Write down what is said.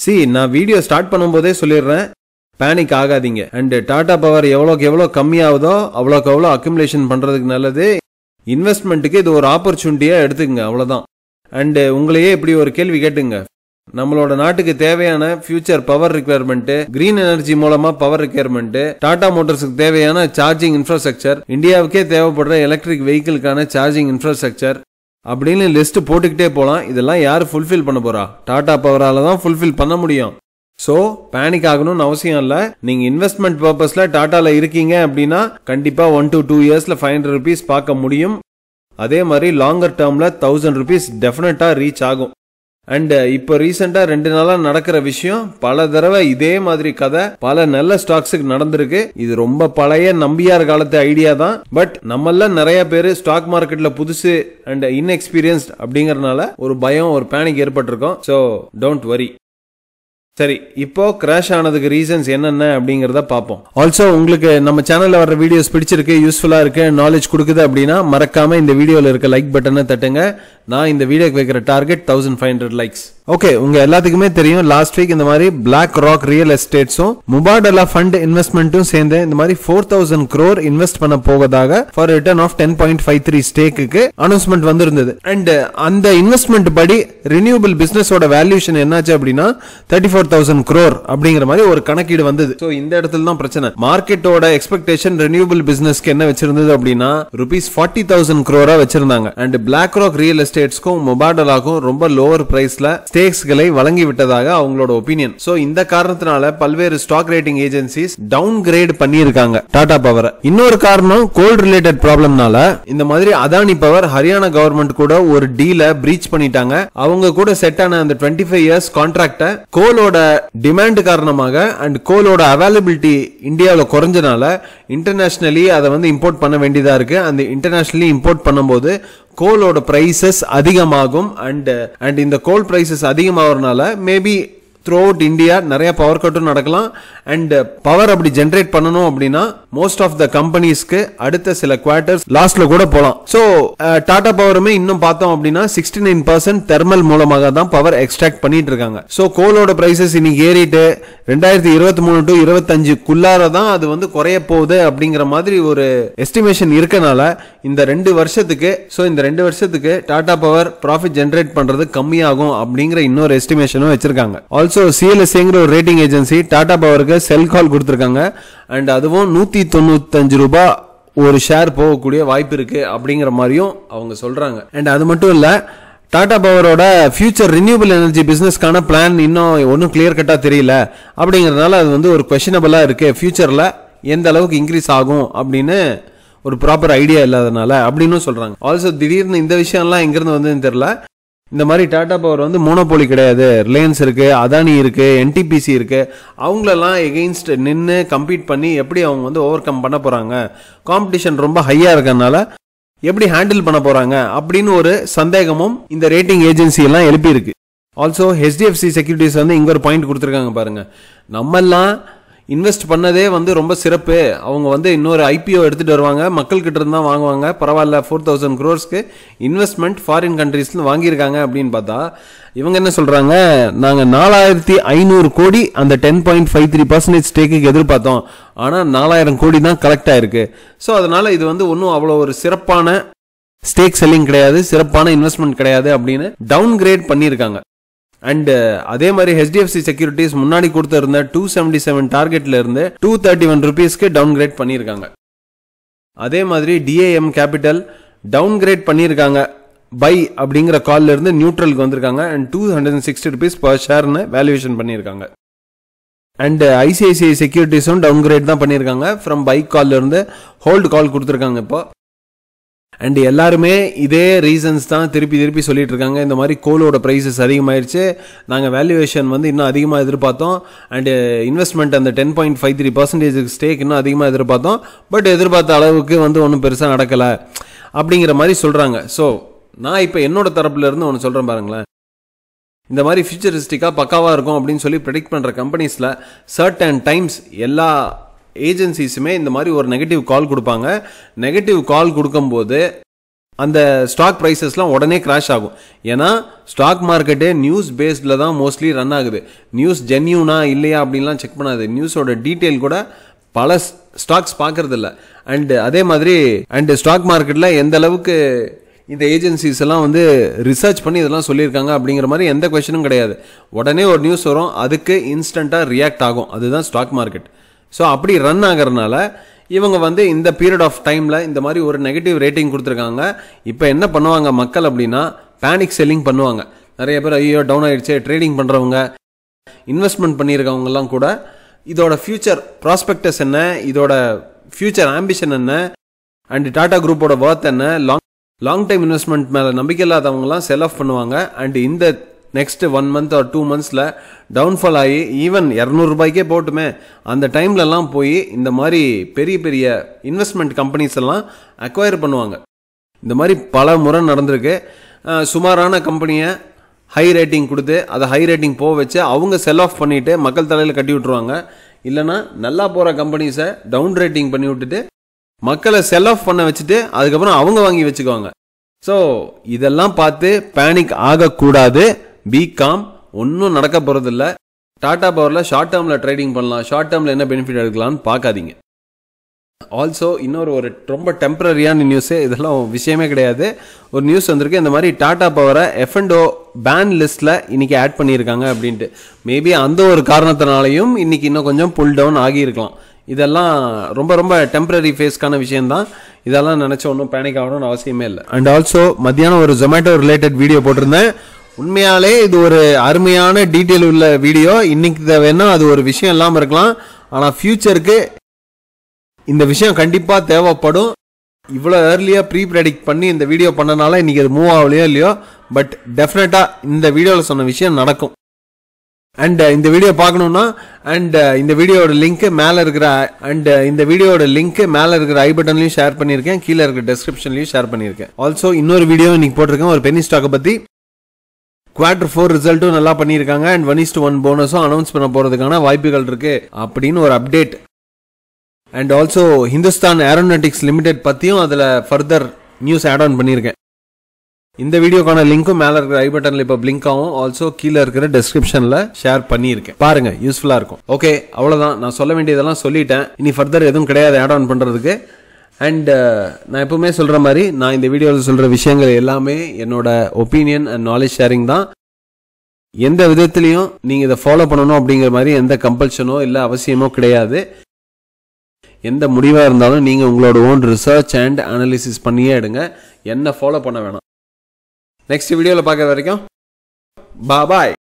C நான் video start பண்ணும்போதே சொல்லிடுறேன் பேனிக் ஆகாதீங்க அண்ட் டாடா பவர் எவ்வளோக்கு எவ்வளோ கம்மியாகுதோ அவ்வளோக்கு எவ்வளோ அக்குமுலேஷன் பண்ணுறதுக்கு நல்லது இன்வெஸ்ட்மெண்ட்டுக்கு இது ஒரு ஆப்பர்ச்சுனிட்டியாக எடுத்துக்கங்க அவ்வளோதான் அண்டு உங்களையே இப்படி ஒரு கேள்வி கேட்டுங்க நம்மளோட நாட்டுக்கு தேவையான future power requirement green energy மூலமா பவர் ரிக்குயர்மெண்ட் டாடா மோட்டார்ஸுக்கு தேவையான சார்ஜிங் இன்ஃப்ராஸ்ட்ரக்சர் இந்தியாவுக்கே தேவைப்படுற எலக்ட்ரிக் வெஹிக்கிளுக்கான சார்ஜிங் இன்ஃப்ராஸ்ட்ரக்சர் அப்படின்னு லிஸ்ட் போட்டுக்கிட்டே போகலாம் இதெல்லாம் யார் ஃபுல்ஃபில் பண்ண போறா டாடா பவரால தான் ஃபுல்ஃபில் பண்ண முடியும் ஸோ பேனிக் ஆகணும்னு அவசியம் இல்லை நீங்கள் இன்வெஸ்ட்மெண்ட் பர்பஸில் டாட்டாவில் இருக்கீங்க அப்படின்னா கண்டிப்பாக ஒன் டு டூ இயர்ஸில் ஃபைவ் ஹண்ட்ரட் ருபீஸ் பார்க்க முடியும் அதே மாதிரி லாங்கர் டேர்மில் தௌசண்ட் ருபீஸ் டெஃபினட்டாக ரீச் ஆகும் அண்ட் இப்போ ரீசெண்டாக ரெண்டு நாளாக நடக்கிற விஷயம் பல தடவை இதே மாதிரி கதை பல நல்ல ஸ்டாக்ஸுக்கு நடந்திருக்கு இது ரொம்ப பழைய நம்பியார் காலத்து ஐடியா தான் பட் நம்மள நிறைய பேர் ஸ்டாக் மார்க்கெட்ல புதுசு அண்ட் இன்எக்ஸ்பீரியன்ஸ்ட் அப்படிங்கறதுனால ஒரு பயம் ஒரு பேனிக் ஏற்பட்டிருக்கும் ஸோ டோன்ட் வரி சரி இப்போ கிராஷ் ஆனதுக்கு ரீசன்ஸ் என்னென்ன அப்படிங்கறத பார்ப்போம் ஆல்சோ உங்களுக்கு நம்ம சேனல்ல வர வீடியோஸ் பிடிச்சிருக்கு யூஸ்ஃபுல்லா இருக்கு நாலேஜ் கொடுக்குது அப்படின்னா மறக்காம இந்த வீடியோல இருக்க லைக் பட்டனை தட்டுங்க நான் இந்த வீடியோக்கு வைக்கிற target thousand five hundred likes okay உங்க எல்லாத்துக்குமே தெரியும் லாஸ்ட் வீக் இந்த மாதிரி பிளாக் ராக் ரியல் எஸ்டேட்ஸும் முபாடலா ஃபண்ட் இன்வெஸ்ட்மெண்ட்டும் சேர்ந்து இந்த மாதிரி ஃபோர் தௌசண்ட் க்ரோர் இன்வெஸ்ட் பண்ண போவதாக for return of ten point five three ஸ்டேக்கு அனௌன்ஸ்மெண்ட் வந்திருந்தது அண்ட் அந்த இன்வெஸ்ட்மெண்ட் படி ரினியூபிள் பிசினஸோட வேல்யூஷன் என்னாச்சு அப்படின்னா தேர்ட்டி ஃபோர் தௌசண்ட் க்ரோர் அப்படிங்கிற மாதிரி ஒரு கணக்கீடு வந்தது ஸோ இந்த இடத்துல தான் பிரச்சனை மார்க்கெட்டோட எக்ஸ்பெக்டேஷன் ரினியூபிள் பிசினஸ்க்கு என்ன வச்சிருந்தது அப்படின்னா ருபீஸ் ஃபார்ட்டி தௌசண்ட் க்ரோரா வச்சிருந்தாங்க அண்ட் பிளாக் ராக் ரியல் எஸ்டேட்ஸ்க்கும் மொபாடலாக்கும் ரொம்ப லோவர் பிரைஸ்ல ஸ்டேக்ஸ்களை வழங்கி விட்டதாக அவங்களோட ஒப்பீனியன் சோ இந்த காரணத்தினால பல்வேறு stock rating agencies downgrade பண்ணியிருக்காங்க டாடா பவரை இன்னொரு காரணம் கோல் ரிலேட்டட் ப்ராப்ளம்னால இந்த மாதிரி அதானி பவர் ஹரியானா கவர்மெண்ட் கூட ஒரு டீல பிரீச் பண்ணிட்டாங்க அவங்க கூட செட் ஆன அந்த டுவெண்ட்டி ஃபைவ் இயர்ஸ் கான்ட்ராக்ட கோலோட டிமாண்ட் காரணமாக அண்ட் கோலோட அவைலபிலிட்டி இந்தியாவில் குறைஞ்சனால இன்டர்நேஷனலி அதை வந்து இம்போர்ட் பண்ண வேண்டியதா இருக்கு அந்த இன்டர்நேஷனலி இம்போர்ட் பண்ணும்போது கோலோட பிரைசஸ் அதிகமாகும் அண்ட் அண்ட் இந்த கோல் பிரைசஸ் அதிகமாகறதுனால மேபி த்ரூ அவுட் இந்தியா நிறைய பவர் கட்டும் நடக்கலாம் அண்ட் பவர் அப்படி ஜென்ரேட் பண்ணணும் அப்படின்னா மோஸ்ட் ஆஃப் த கம்பெனிஸ்க்கு அடுத்த சில குவார்டர்ஸ் லாஸ்ட்ல கூட போகலாம் ஸோ டாடா பவருமே இன்னும் பார்த்தோம் அப்படின்னா சிக்ஸ்டி நைன் பர்சன்ட் தெர்மல் மூலமாக தான் பவர் எக்ஸ்ட்ராக்ட் பண்ணிட்டு இருக்காங்க ஸோ கோலோட பிரைசஸ் இன்னைக்கு ஏறிட்டு ரெண்டாயிரத்தி இருபத்தி மூணு டு இருபத்தஞ்சுக்குள்ளார தான் அது வந்து குறைய போகுது அப்படிங்கிற மாதிரி ஒரு எஸ்டிமேஷன் இருக்கனால இந்த ரெண்டு வருஷத்துக்கு ஸோ இந்த ரெண்டு வருஷத்துக்கு டாடா பவர் ப்ராஃபிட் ஜென்ரேட் பண்றது கம்மியாகும் அப்படிங்கிற இன்னொரு எஸ்டிமேஷனும் வச்சிருக்காங்க ஆல்சோ சிஎல்எஸ்ஏங்கிற ஒரு ரேட்டிங் ஏஜென்சி டாடா பவருக்கு செல் கால் கொடுத்துருக்காங்க அண்ட் அதுவும் நூத்தி தொண்ணூத்தஞ்சு ரூபாய் ஒரு ஷேர் போகக்கூடிய வாய்ப்பு இருக்கு அப்படிங்கிற மாதிரியும் அவங்க சொல்றாங்க அண்ட் அது மட்டும் இல்ல டாடா பவரோட ஃபியூச்சர் ரினியூபிள் எனர்ஜி பிசினஸ்க்கான பிளான் இன்னும் ஒன்றும் கிளியர் கட்டா தெரியல அப்படிங்கறதுனால அது வந்து ஒரு கொஷனபிளா இருக்கு ஃபியூச்சர்ல எந்த அளவுக்கு இன்க்ரீஸ் ஆகும் அப்படின்னு ஒரு ப்ராப்பர் ஐடியா இல்லாதனால அப்படின்னு சொல்றாங்க ஆல்சோ திடீர்னு இந்த விஷயம்லாம் எங்கிருந்து வந்ததுன்னு தெரியல இந்த மாதிரி டாடா பவர் வந்து மோனோபோலி கிடையாது ரிலையன்ஸ் இருக்கு அதானி இருக்கு என்டிபிசி இருக்கு அவங்களெல்லாம் எகெயின்ஸ்ட் நின்று கம்பீட் பண்ணி எப்படி அவங்க வந்து ஓவர் கம் பண்ண போறாங்க காம்படிஷன் ரொம்ப ஹையா இருக்கறனால எப்படி ஹேண்டில் பண்ண போறாங்க அப்படின்னு ஒரு சந்தேகமும் இந்த ரேட்டிங் ஏஜென்சி எல்லாம் எழுப்பி இருக்கு ஆல்சோ ஹெச்டிஎஃப்சி செக்யூரிட்டிஸ் வந்து இங்க ஒரு பாயிண்ட் கொடுத்துருக்காங்க பாருங்க நம்மெல்லாம் இன்வெஸ்ட் பண்ணதே வந்து ரொம்ப சிறப்பு அவங்க வந்து இன்னொரு ஐபிஓ எடுத்துட்டு வருவாங்க மக்கள் கிட்ட இருந்தா வாங்குவாங்க பரவாயில்ல ஃபோர் தௌசண்ட் க்ரோர்ஸ்க்கு இன்வெஸ்ட்மெண்ட் ஃபாரின் கண்ட்ரீஸ்ல வாங்கியிருக்காங்க அப்படின்னு பார்த்தா இவங்க என்ன சொல்றாங்க நாங்க நாலாயிரத்தி ஐநூறு கோடி அந்த ten point five three percentage ஸ்டேக்கு எதிர்பார்த்தோம் ஆனா நாலாயிரம் கோடி தான் கலெக்ட் ஆயிருக்கு ஸோ அதனால இது வந்து ஒன்றும் அவ்வளோ ஒரு சிறப்பான ஸ்டேக் செல்லிங் கிடையாது சிறப்பான இன்வெஸ்ட்மெண்ட் கிடையாது அப்படின்னு டவுன் கிரேட் பண்ணியிருக்காங்க அண்ட் அதே மாதிரி ஹெச்டிஎஃப்சி செக்யூரிட்டிஸ் முன்னாடி கொடுத்திருந்த டூ செவன்டி செவன் டார்கெட்ல இருந்து டூ தேர்ட்டி ஒன் ருபீஸ்க்கு டவுன் கிரேட் பண்ணியிருக்காங்க அதே மாதிரி டிஏஎம் கேபிட்டல் டவுன் கிரேட் பண்ணியிருக்காங்க பை அப்படிங்கிற கால்ல இருந்து நியூட்ரலுக்கு வந்திருக்காங்க and two hundred and sixty rupees per ஷேர்னு வேல்யூவேஷன் பண்ணியிருக்காங்க அண்ட் ஐசிஐசிஐ செக்யூரிட்டிஸும் டவுன் கிரேட் தான் பண்ணியிருக்காங்க ஃப்ரம் பை கால்ல இருந்து ஹோல்டு கால் கொடுத்துருக்காங்க இப்போ அண்ட் எல்லாருமே இதே ரீசன்ஸ் தான் திருப்பி திருப்பி சொல்லிட்டு இருக்காங்க இந்த மாதிரி கோலோட ப்ரைஸஸ் அதிகமாயிருச்சு நாங்கள் வேல்யூவேஷன் வந்து இன்னும் அதிகமாக எதிர்பார்த்தோம் அண்டு இன்வெஸ்ட்மெண்ட் அந்த ten point five three percentage stake இன்னும் அதிகமாக எதிர்பார்த்தோம் பட் எதிர்பார்த்த அளவுக்கு வந்து ஒன்றும் பெருசாக நடக்கலை அப்படிங்கிற மாதிரி சொல்கிறாங்க ஸோ நான் இப்போ என்னோட தரப்புல இருந்து ஒன்று சொல்கிறேன் பாருங்களேன் இந்த மாதிரி ஃபியூச்சரிஸ்டிக்காக பக்காவாக இருக்கும் அப்படின்னு சொல்லி ப்ரெடிக்ட் பண்ணுற கம்பெனிஸில் சர்டன் டைம்ஸ் எல்லா ஏஜென்சிஸுமே இந்த மாதிரி ஒரு நெகட்டிவ் கால் கொடுப்பாங்க நெகட்டிவ் கால் கொடுக்கும்போது அந்த ஸ்டாக் ப்ரைஸஸ்லாம் உடனே கிராஷ் ஆகும் ஏன்னா ஸ்டாக் மார்க்கெட்டே நியூஸ் பேஸ்டில் தான் மோஸ்ட்லி ரன் ஆகுது நியூஸ் ஜென்யூனா இல்லையா அப்படின்லாம் செக் பண்ணாது நியூஸோட டீட்டெயில் கூட பல ஸ்டாக்ஸ் பார்க்கறது இல்ல அண்ட் அதே மாதிரி அண்ட் ஸ்டாக் மார்க்கெட்டில் எந்த அளவுக்கு இந்த ஏஜென்சிஸ் எல்லாம் வந்து ரிசர்ச் பண்ணி இதெல்லாம் சொல்லியிருக்காங்க அப்படிங்கிற மாதிரி எந்த கொஷனும் கிடையாது உடனே ஒரு நியூஸ் வரும் அதுக்கு இன்ஸ்டண்ட்டாக ரியாக்ட் ஆகும் அதுதான் ஸ்டாக் மார்க்கெட் ஸோ அப்படி ரன் ஆகிறதுனால இவங்க வந்து இந்த பீரியட் ஆஃப் டைமில் இந்த மாதிரி ஒரு நெகட்டிவ் ரேட்டிங் கொடுத்துருக்காங்க இப்போ என்ன பண்ணுவாங்க மக்கள் அப்படின்னா பேனிக் செல்லிங் பண்ணுவாங்க நிறைய பேர் ஐயோ டவுன் ஆயிடுச்சு ட்ரேடிங் பண்ணுறவங்க இன்வெஸ்ட்மெண்ட் பண்ணியிருக்கவங்கலாம் கூட இதோட ஃபியூச்சர் ப்ராஸ்பெக்டஸ் என்ன இதோட ஃபியூச்சர் ஆம்பிஷன் என்ன அண்ட் டாடா குரூப்போட ஒர்த் என்ன லாங் லாங் டைம் இன்வெஸ்ட்மெண்ட் மேலே நம்பிக்கை இல்லாதவங்கலாம் செல் ஆஃப் பண்ணுவாங்க அண்ட் இந்த next one month or two மந்த்ஸில் டவுன்ஃபால் ஆகி ஈவன் இரநூறுபாய்க்கே போட்டுமே அந்த டைம்லலாம் போய் இந்த மாதிரி பெரிய பெரிய இன்வெஸ்ட்மெண்ட் கம்பெனிஸ் எல்லாம் அக்வயர் பண்ணுவாங்க இந்த மாதிரி பல முறை நடந்திருக்கு அஹ் சுமாரான கம்பெனியை ஹை ரேட்டிங் கொடுத்து அதை ஹை ரேட்டிங் போக வச்சு அவங்க செல் ஆஃப் பண்ணிட்டு மக்கள் தலையில் கட்டி விட்டுருவாங்க இல்லைன்னா நல்லா போகிற கம்பெனிஸை டவுன் ரேட்டிங் பண்ணி விட்டுட்டு மக்களை செல் ஆஃப் பண்ண வச்சுட்டு அதுக்கப்புறம் அவங்க வாங்கி வச்சுக்குவாங்க ஸோ இதெல்லாம் பார்த்து பேனிக் ஆகக்கூடாது பி காம் ஒன்றும் நடக்க போகிறதில்ல டாடா பவரில் ஷார்ட் டேர்மில் ட்ரேடிங் பண்ணலாம் ஷார்ட் டேர்மில் என்ன பெனிஃபிட் எடுக்கலாம்னு பார்க்காதீங்க ஆல்சோ இன்னொரு ஒரு ரொம்ப டெம்பரரியான நியூஸு இதெல்லாம் விஷயமே கிடையாது ஒரு நியூஸ் வந்திருக்கு இந்த மாதிரி டாடா பவரை எஃப்என்டோ பேன் லிஸ்ட்டில் இன்னைக்கு ஆட் பண்ணியிருக்காங்க அப்படின்ட்டு மேபி அந்த ஒரு காரணத்தினாலையும் இன்னைக்கு இன்னும் கொஞ்சம் புல் டவுன் ஆகியிருக்கலாம் இதெல்லாம் ரொம்ப ரொம்ப டெம்பரரி ஃபேஸ்க்கான விஷயம்தான் இதெல்லாம் நினச்ச ஒன்றும் பேனிக் ஆகணும்னு அவசியமே இல்லை அண்ட் ஆல்சோ மத்தியானம் ஒரு ஜொமேட்டோ ரிலேட்டட் வீடியோ போட்டிருந்தேன் உண்மையாலே இது ஒரு அருமையான டீட்டெயில் உள்ள வீடியோ இன்னைக்கு வேணா அது ஒரு விஷயம் இல்லாமல் இருக்கலாம் ஆனால் ஃபியூச்சருக்கு இந்த விஷயம் கண்டிப்பா தேவைப்படும் இவ்வளோ ஏர்லியாக ப்ரீ ப்ரெடிக்ட் பண்ணி இந்த வீடியோ பண்ணனால இன்னைக்கு அது மூவ் ஆகலையோ இல்லையோ பட் டெஃபினட்டா இந்த வீடியோவில் சொன்ன விஷயம் நடக்கும் அண்ட் இந்த வீடியோ பார்க்கணும்னா அண்ட் இந்த வீடியோட லிங்க் மேலே இருக்கிற அண்ட் இந்த வீடியோட லிங்க் மேலே இருக்கிற ஐ பட்டன்லையும் ஷேர் பண்ணியிருக்கேன் கீழே இருக்கிற டெஸ்கிரிப்ஷன்லையும் ஷேர் பண்ணியிருக்கேன் ஆல்சோ இன்னொரு வீடியோ இன்னைக்கு போட்டிருக்கேன் ஒரு பெனி ஸ்டாக்கை பற்றி குவார்டர் ஃபோர் ரிசல்ட்டும் நல்லா பண்ணியிருக்காங்க அண்ட் ஒன் இஸ்ட் ஒன் போனஸும் அனௌன்ஸ் பண்ண போகிறதுக்கான வாய்ப்புகள் இருக்கு அப்படின்னு ஒரு update and also Hindustan Aeronautics Limited பற்றியும் அதில் ஃபர்தர் நியூஸ் ஆட் ஆன் பண்ணியிருக்கேன் இந்த வீடியோக்கான லிங்க்கும் மேலே இருக்கிற ஐ பட்டனில் இப்போ பிளிங்க் ஆகும் ஆல்சோ கீழே இருக்கிற டெஸ்கிரிப்ஷனில் ஷேர் பண்ணியிருக்கேன் பாருங்க யூஸ்ஃபுல்லாக இருக்கும் ஓகே அவ்வளோதான் நான் சொல்ல வேண்டியதெல்லாம் சொல்லிட்டேன் இனி ஃபர்தர் எதுவும் கிடையாது ஆட் ஆன் பண்ணுறதுக்கு அண்ட் நான் எப்பவுமே சொல்கிற மாதிரி நான் இந்த வீடியோவில் சொல்கிற விஷயங்கள் எல்லாமே என்னோட ஒப்பீனியன் அண்ட் நாலேஜ் ஷேரிங் தான் எந்த விதத்துலையும் நீங்கள் இதை ஃபாலோ பண்ணணும் அப்படிங்கிற மாதிரி எந்த கம்பல்ஷனோ இல்லை அவசியமோ கிடையாது எந்த முடிவாக இருந்தாலும் நீங்கள் உங்களோட ஓன் ரிசர்ச் அண்ட் அனாலிசிஸ் பண்ணியே எடுங்க என்ன ஃபாலோ பண்ண வேணாம் நெக்ஸ்ட் வீடியோவில் பார்க்குற வரைக்கும் பாய்